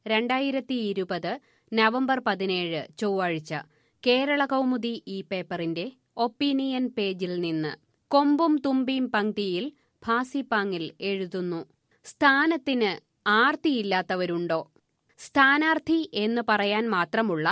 രണ്ടായിരത്തി ഇരുപത് നവംബർ പതിനേഴ് ചൊവ്വാഴ്ച കേരള കൗമുദി ഈ പേപ്പറിന്റെ ഒപ്പീനിയൻ പേജിൽ നിന്ന് കൊമ്പും തുമ്പിയും പങ്ക്തിയിൽ ഭാസിപ്പാങ്ങിൽ എഴുതുന്നു സ്ഥാനത്തിന് ആർത്തിയില്ലാത്തവരുണ്ടോ സ്ഥാനാർത്ഥി എന്ന് പറയാൻ മാത്രമുള്ള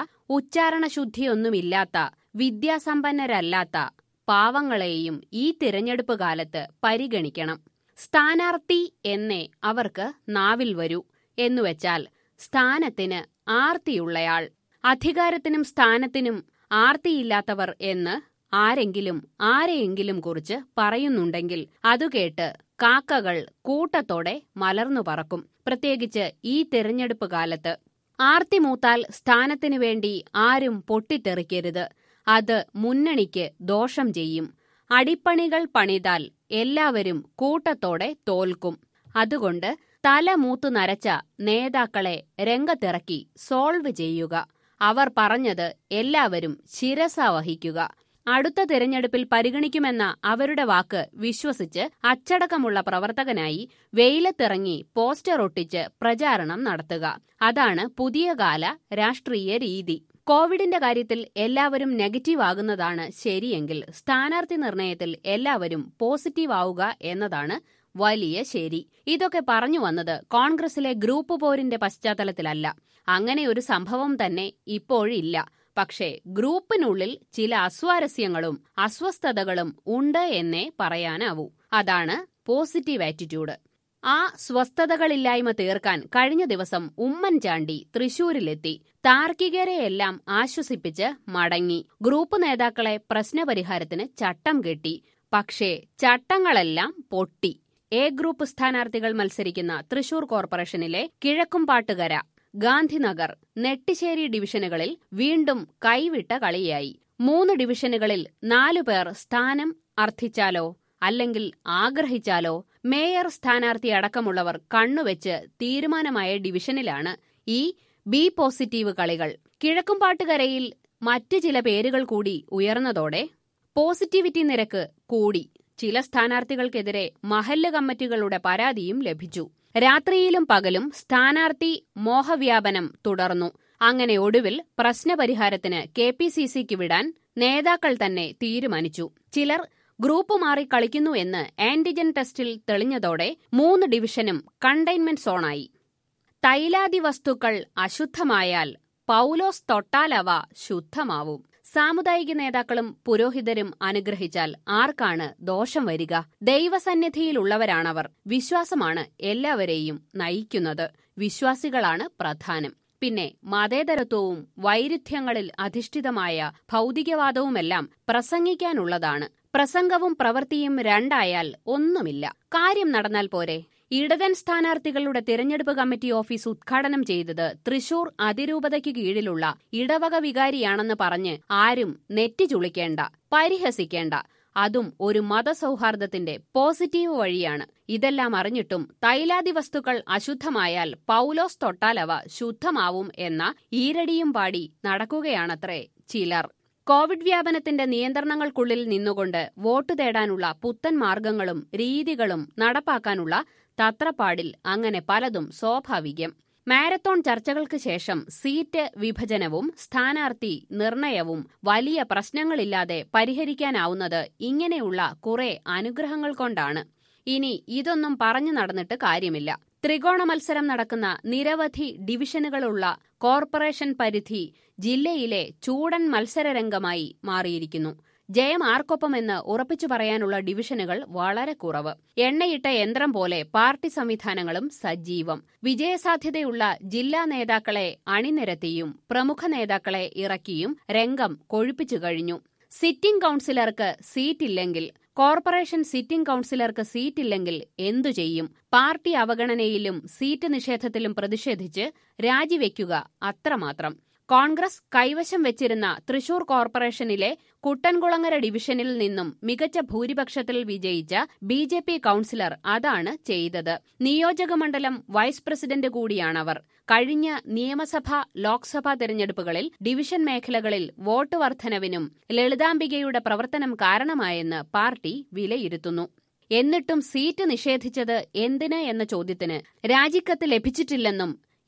ഉച്ചാരണശുദ്ധിയൊന്നുമില്ലാത്ത വിദ്യാസമ്പന്നരല്ലാത്ത പാവങ്ങളെയും ഈ തിരഞ്ഞെടുപ്പ് കാലത്ത് പരിഗണിക്കണം സ്ഥാനാർത്ഥി എന്നേ അവർക്ക് നാവിൽ വരൂ എന്നുവെച്ചാൽ സ്ഥാനത്തിന് ആർത്തിയുള്ളയാൾ അധികാരത്തിനും സ്ഥാനത്തിനും ആർത്തിയില്ലാത്തവർ എന്ന് ആരെങ്കിലും ആരെയെങ്കിലും കുറിച്ച് പറയുന്നുണ്ടെങ്കിൽ അതു കേട്ട് കാക്കകൾ കൂട്ടത്തോടെ മലർന്നു പറക്കും പ്രത്യേകിച്ച് ഈ തിരഞ്ഞെടുപ്പ് കാലത്ത് ആർത്തി മൂത്താൽ സ്ഥാനത്തിനു വേണ്ടി ആരും പൊട്ടിത്തെറിക്കരുത് അത് മുന്നണിക്ക് ദോഷം ചെയ്യും അടിപ്പണികൾ പണിതാൽ എല്ലാവരും കൂട്ടത്തോടെ തോൽക്കും അതുകൊണ്ട് തല മൂത്തു നരച്ച നേതാക്കളെ രംഗത്തിറക്കി സോൾവ് ചെയ്യുക അവർ പറഞ്ഞത് എല്ലാവരും ശിരസ വഹിക്കുക അടുത്ത തിരഞ്ഞെടുപ്പിൽ പരിഗണിക്കുമെന്ന അവരുടെ വാക്ക് വിശ്വസിച്ച് അച്ചടക്കമുള്ള പ്രവർത്തകനായി വെയിലത്തിറങ്ങി പോസ്റ്റർ ഒട്ടിച്ച് പ്രചാരണം നടത്തുക അതാണ് പുതിയ കാല രാഷ്ട്രീയ രീതി കോവിഡിന്റെ കാര്യത്തിൽ എല്ലാവരും നെഗറ്റീവ് ആകുന്നതാണ് ശരിയെങ്കിൽ സ്ഥാനാർത്ഥി നിർണയത്തിൽ എല്ലാവരും പോസിറ്റീവ് ആവുക എന്നതാണ് വലിയ ശരി ഇതൊക്കെ പറഞ്ഞു വന്നത് കോൺഗ്രസിലെ ഗ്രൂപ്പ് പോരിന്റെ പശ്ചാത്തലത്തിലല്ല അങ്ങനെ ഒരു സംഭവം തന്നെ ഇപ്പോഴില്ല പക്ഷേ ഗ്രൂപ്പിനുള്ളിൽ ചില അസ്വാരസ്യങ്ങളും അസ്വസ്ഥതകളും ഉണ്ട് എന്നേ പറയാനാവൂ അതാണ് പോസിറ്റീവ് ആറ്റിറ്റ്യൂഡ് ആ സ്വസ്ഥതകളില്ലായ്മ തീർക്കാൻ കഴിഞ്ഞ ദിവസം ഉമ്മൻചാണ്ടി തൃശൂരിലെത്തി താർക്കികരെയെല്ലാം ആശ്വസിപ്പിച്ച് മടങ്ങി ഗ്രൂപ്പ് നേതാക്കളെ പ്രശ്നപരിഹാരത്തിന് ചട്ടം കെട്ടി പക്ഷേ ചട്ടങ്ങളെല്ലാം പൊട്ടി എ ഗ്രൂപ്പ് സ്ഥാനാർത്ഥികൾ മത്സരിക്കുന്ന തൃശൂർ കോർപ്പറേഷനിലെ കിഴക്കുംപാട്ടുകര ഗാന്ധിനഗർ നെട്ടിശ്ശേരി ഡിവിഷനുകളിൽ വീണ്ടും കൈവിട്ട കളിയായി മൂന്ന് ഡിവിഷനുകളിൽ നാലു പേർ സ്ഥാനം അർത്ഥിച്ചാലോ അല്ലെങ്കിൽ ആഗ്രഹിച്ചാലോ മേയർ സ്ഥാനാർത്ഥി അടക്കമുള്ളവർ കണ്ണുവെച്ച് തീരുമാനമായ ഡിവിഷനിലാണ് ഈ ബി പോസിറ്റീവ് കളികൾ കിഴക്കുംപാട്ടുകരയിൽ മറ്റു ചില പേരുകൾ കൂടി ഉയർന്നതോടെ പോസിറ്റിവിറ്റി നിരക്ക് കൂടി ചില സ്ഥാനാർത്ഥികൾക്കെതിരെ മഹല്ല് കമ്മിറ്റികളുടെ പരാതിയും ലഭിച്ചു രാത്രിയിലും പകലും സ്ഥാനാർത്ഥി മോഹവ്യാപനം തുടർന്നു അങ്ങനെ ഒടുവിൽ പ്രശ്നപരിഹാരത്തിന് കെ പി സി സിക്ക് വിടാൻ നേതാക്കൾ തന്നെ തീരുമാനിച്ചു ചിലർ ഗ്രൂപ്പ് മാറി കളിക്കുന്നു എന്ന് ആന്റിജൻ ടെസ്റ്റിൽ തെളിഞ്ഞതോടെ മൂന്ന് ഡിവിഷനും കണ്ടെയ്ൻമെന്റ് സോണായി തൈലാദി വസ്തുക്കൾ അശുദ്ധമായാൽ പൗലോസ് തൊട്ടാലവ ശുദ്ധമാവും സാമുദായിക നേതാക്കളും പുരോഹിതരും അനുഗ്രഹിച്ചാൽ ആർക്കാണ് ദോഷം വരിക ദൈവസന്നിധിയിലുള്ളവരാണവർ വിശ്വാസമാണ് എല്ലാവരെയും നയിക്കുന്നത് വിശ്വാസികളാണ് പ്രധാനം പിന്നെ മതേതരത്വവും വൈരുദ്ധ്യങ്ങളിൽ അധിഷ്ഠിതമായ ഭൗതികവാദവുമെല്ലാം പ്രസംഗിക്കാനുള്ളതാണ് പ്രസംഗവും പ്രവൃത്തിയും രണ്ടായാൽ ഒന്നുമില്ല കാര്യം നടന്നാൽ പോരെ ഇടതൻ സ്ഥാനാർത്ഥികളുടെ തിരഞ്ഞെടുപ്പ് കമ്മിറ്റി ഓഫീസ് ഉദ്ഘാടനം ചെയ്തത് തൃശൂർ അതിരൂപതയ്ക്ക് കീഴിലുള്ള ഇടവക വികാരിയാണെന്ന് പറഞ്ഞ് ആരും നെറ്റി ചുളിക്കേണ്ട പരിഹസിക്കേണ്ട അതും ഒരു മതസൗഹാർദ്ദത്തിന്റെ പോസിറ്റീവ് വഴിയാണ് ഇതെല്ലാം അറിഞ്ഞിട്ടും തൈലാദി വസ്തുക്കൾ അശുദ്ധമായാൽ പൗലോസ് തൊട്ടാലവ ശുദ്ധമാവും എന്ന ഈരടിയും പാടി നടക്കുകയാണത്രേ ചിലർ കോവിഡ് വ്യാപനത്തിന്റെ നിയന്ത്രണങ്ങൾക്കുള്ളിൽ നിന്നുകൊണ്ട് വോട്ട് തേടാനുള്ള പുത്തൻ മാർഗങ്ങളും രീതികളും നടപ്പാക്കാനുള്ള തത്രപ്പാടിൽ അങ്ങനെ പലതും സ്വാഭാവികം മാരത്തോൺ ചർച്ചകൾക്ക് ശേഷം സീറ്റ് വിഭജനവും സ്ഥാനാർത്ഥി നിർണയവും വലിയ പ്രശ്നങ്ങളില്ലാതെ പരിഹരിക്കാനാവുന്നത് ഇങ്ങനെയുള്ള കുറെ അനുഗ്രഹങ്ങൾ കൊണ്ടാണ് ഇനി ഇതൊന്നും പറഞ്ഞു നടന്നിട്ട് കാര്യമില്ല ത്രികോണ മത്സരം നടക്കുന്ന നിരവധി ഡിവിഷനുകളുള്ള കോർപ്പറേഷൻ പരിധി ജില്ലയിലെ ചൂടൻ മത്സരരംഗമായി മാറിയിരിക്കുന്നു ജയം ആർക്കൊപ്പമെന്ന് ഉറപ്പിച്ചു പറയാനുള്ള ഡിവിഷനുകൾ വളരെ കുറവ് എണ്ണയിട്ട യന്ത്രം പോലെ പാർട്ടി സംവിധാനങ്ങളും സജീവം വിജയസാധ്യതയുള്ള ജില്ലാ നേതാക്കളെ അണിനിരത്തിയും പ്രമുഖ നേതാക്കളെ ഇറക്കിയും രംഗം കൊഴുപ്പിച്ചു കഴിഞ്ഞു സിറ്റിംഗ് കൌൺസിലർക്ക് സീറ്റില്ലെങ്കിൽ കോർപ്പറേഷൻ സിറ്റിംഗ് കൌൺസിലർക്ക് സീറ്റില്ലെങ്കിൽ എന്തു ചെയ്യും പാർട്ടി അവഗണനയിലും സീറ്റ് നിഷേധത്തിലും പ്രതിഷേധിച്ച് രാജിവെക്കുക അത്രമാത്രം കോൺഗ്രസ് കൈവശം വെച്ചിരുന്ന തൃശൂർ കോർപ്പറേഷനിലെ കുട്ടൻകുളങ്ങര ഡിവിഷനിൽ നിന്നും മികച്ച ഭൂരിപക്ഷത്തിൽ വിജയിച്ച ബി ജെ പി കൌൺസിലർ അതാണ് ചെയ്തത് നിയോജകമണ്ഡലം വൈസ് പ്രസിഡന്റ് കൂടിയാണവർ കഴിഞ്ഞ നിയമസഭാ ലോക്സഭാ തെരഞ്ഞെടുപ്പുകളിൽ ഡിവിഷൻ മേഖലകളിൽ വോട്ട് വർധനവിനും ലളിതാംബികയുടെ പ്രവർത്തനം കാരണമായെന്ന് പാർട്ടി വിലയിരുത്തുന്നു എന്നിട്ടും സീറ്റ് നിഷേധിച്ചത് എന്തിന് എന്ന ചോദ്യത്തിന് രാജിക്കത്ത് ലഭിച്ചിട്ടില്ലെന്നും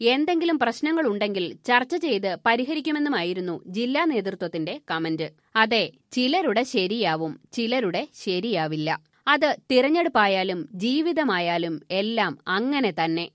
എന്തെങ്കിലും പ്രശ്നങ്ങളുണ്ടെങ്കിൽ ചർച്ച ചെയ്ത് പരിഹരിക്കുമെന്നുമായിരുന്നു ജില്ലാ നേതൃത്വത്തിന്റെ കമന്റ് അതെ ചിലരുടെ ശരിയാവും ചിലരുടെ ശരിയാവില്ല അത് തിരഞ്ഞെടുപ്പായാലും ജീവിതമായാലും എല്ലാം അങ്ങനെ തന്നെ